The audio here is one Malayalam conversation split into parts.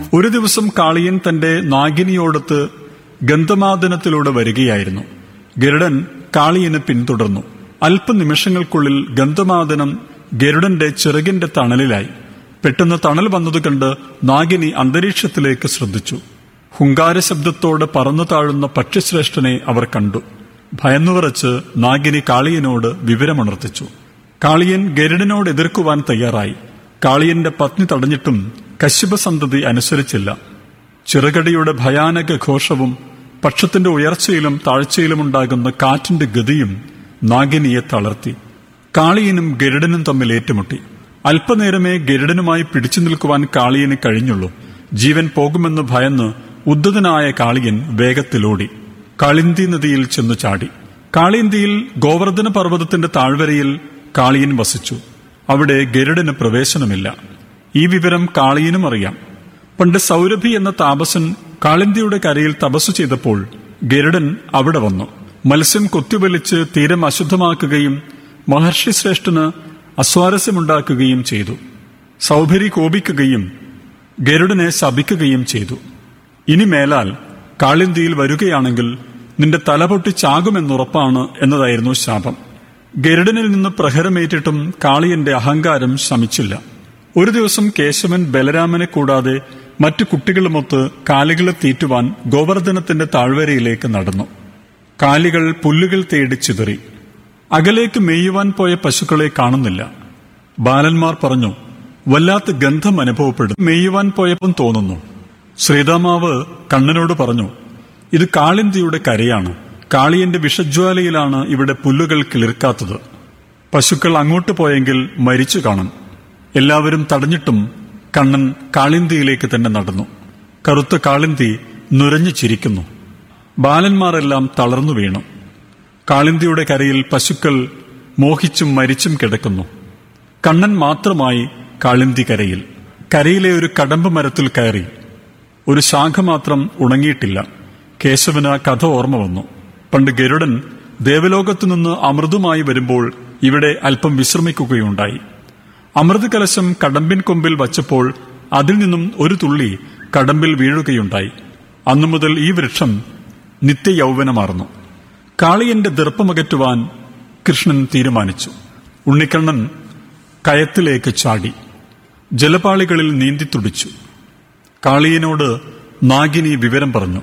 ഒരു ദിവസം കാളിയൻ തന്റെ നാഗിനിയോടൊത്ത് ഗന്ധമാദനത്തിലൂടെ വരികയായിരുന്നു ഗരുഡൻ കാളിയനെ പിന്തുടർന്നു അല്പനിമിഷങ്ങൾക്കുള്ളിൽ ഗന്ധമാദനം ഗരുഡന്റെ ചിറകിന്റെ തണലിലായി പെട്ടെന്ന് തണൽ വന്നത് കണ്ട് നാഗിനി അന്തരീക്ഷത്തിലേക്ക് ശ്രദ്ധിച്ചു ഹുങ്കാര ശബ്ദത്തോടെ പറന്നു താഴുന്ന പക്ഷിശ്രേഷ്ഠനെ അവർ കണ്ടു ഭയന്നുവിറച്ച് നാഗിനി കാളിയനോട് വിവരമുണർത്തിച്ചു കാളിയൻ ഗരുഡനോട് എതിർക്കുവാൻ തയ്യാറായി കാളിയന്റെ പത്നി തടഞ്ഞിട്ടും കശ്യപസന്തതി അനുസരിച്ചില്ല ചിറകടിയുടെ ഭയാനക ഘോഷവും പക്ഷത്തിന്റെ ഉയർച്ചയിലും താഴ്ചയിലുമുണ്ടാകുന്ന കാറ്റിന്റെ ഗതിയും നാഗിനിയെ തളർത്തി കാളിയനും ഗരുഡനും തമ്മിൽ ഏറ്റുമുട്ടി അല്പനേരമേ ഗരുഡനുമായി പിടിച്ചു നിൽക്കുവാൻ കാളിയന് കഴിഞ്ഞുള്ളൂ ജീവൻ പോകുമെന്ന് ഭയന്ന് ഉദ്ദതനായ കാളിയൻ വേഗത്തിലോടി കാളിന്തി നദിയിൽ ചെന്നു ചാടി കാളിന്തിയിൽ ഗോവർദ്ധന പർവ്വതത്തിന്റെ താഴ്വരയിൽ കാളിയൻ വസിച്ചു അവിടെ ഗരുഡന് പ്രവേശനമില്ല ഈ വിവരം കാളിയനും അറിയാം പണ്ട് സൗരഭി എന്ന താപസൻ കാളിന്തിയുടെ കരയിൽ തപസ്സു ചെയ്തപ്പോൾ ഗരുഡൻ അവിടെ വന്നു മത്സ്യം കൊത്തിവലിച്ച് തീരം അശുദ്ധമാക്കുകയും മഹർഷി ശ്രേഷ്ഠന് അസ്വാരസ്യമുണ്ടാക്കുകയും ചെയ്തു സൗഭരി കോപിക്കുകയും ഗരുഡനെ ശപിക്കുകയും ചെയ്തു ഇനി മേലാൽ കാളിന്തിയിൽ വരികയാണെങ്കിൽ നിന്റെ തലപൊട്ടി ചാകുമെന്നുറപ്പാണ് എന്നതായിരുന്നു ശാപം ഗരുഡനിൽ നിന്ന് പ്രഹരമേറ്റിട്ടും കാളിയന്റെ അഹങ്കാരം ശമിച്ചില്ല ഒരു ദിവസം കേശവൻ ബലരാമനെ കൂടാതെ മറ്റു കുട്ടികളുമൊത്ത് കാലികളെ തീറ്റുവാൻ ഗോവർദ്ധനത്തിന്റെ താഴ്വരയിലേക്ക് നടന്നു കാലികൾ പുല്ലുകൾ തേടി ചിതറി അകലേക്ക് മേയുവാൻ പോയ പശുക്കളെ കാണുന്നില്ല ബാലന്മാർ പറഞ്ഞു വല്ലാത്ത ഗന്ധം അനുഭവപ്പെടും മേയുവാൻ പോയപ്പം തോന്നുന്നു ശ്രീതാമാവ് കണ്ണനോട് പറഞ്ഞു ഇത് കാളിന്തിയുടെ കരയാണ് കാളിയന്റെ വിഷജ്വാലയിലാണ് ഇവിടെ പുല്ലുകൾ കിളിർക്കാത്തത് പശുക്കൾ അങ്ങോട്ട് പോയെങ്കിൽ മരിച്ചു കാണും എല്ലാവരും തടഞ്ഞിട്ടും കണ്ണൻ കാളിന്തിയിലേക്ക് തന്നെ നടന്നു കറുത്ത കാളിന്തി നുരഞ്ഞു ചിരിക്കുന്നു ബാലന്മാരെല്ലാം തളർന്നു വീണു കാളിന്തിയുടെ കരയിൽ പശുക്കൾ മോഹിച്ചും മരിച്ചും കിടക്കുന്നു കണ്ണൻ മാത്രമായി കാളിന്തി കരയിൽ കരയിലെ ഒരു കടമ്പ് മരത്തിൽ കയറി ഒരു ശാഖ മാത്രം ഉണങ്ങിയിട്ടില്ല കേശവന് ആ കഥ ഓർമ്മ വന്നു പണ്ട് ഗരുഡൻ ദേവലോകത്തു നിന്ന് അമൃതുമായി വരുമ്പോൾ ഇവിടെ അല്പം വിശ്രമിക്കുകയുണ്ടായി അമൃത് കലശം കടമ്പിൻ കൊമ്പിൽ വച്ചപ്പോൾ അതിൽ നിന്നും ഒരു തുള്ളി കടമ്പിൽ വീഴുകയുണ്ടായി അന്നു മുതൽ ഈ വൃക്ഷം നിത്യയൗവനമാർന്നു കാളിയന്റെ ദർപ്പമകറ്റുവാൻ കൃഷ്ണൻ തീരുമാനിച്ചു ഉണ്ണിക്കണ്ണൻ കയത്തിലേക്ക് ചാടി ജലപാളികളിൽ നീന്തി തുടിച്ചു കാളിയനോട് നാഗിനി വിവരം പറഞ്ഞു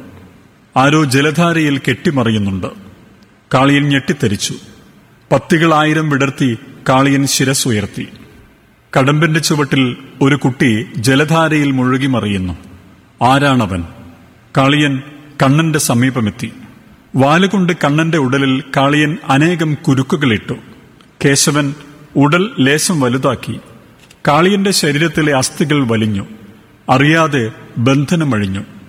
ആരോ ജലധാരയിൽ കെട്ടിമറിയുന്നുണ്ട് കാളിയൻ ഞെട്ടിത്തെരിച്ചു പത്തികളായിരം വിടർത്തി കാളിയൻ ശിരസുയർത്തി കടമ്പിന്റെ ചുവട്ടിൽ ഒരു കുട്ടി ജലധാരയിൽ മുഴുകി മറിയുന്നു ആരാണവൻ കാളിയൻ കണ്ണന്റെ സമീപമെത്തി വാലുകൊണ്ട് കണ്ണന്റെ ഉടലിൽ കാളിയൻ അനേകം കുരുക്കുകളിട്ടു കേശവൻ ഉടൽ ലേശം വലുതാക്കി കാളിയന്റെ ശരീരത്തിലെ അസ്ഥികൾ വലിഞ്ഞു അറിയാതെ ബന്ധനമഴിഞ്ഞു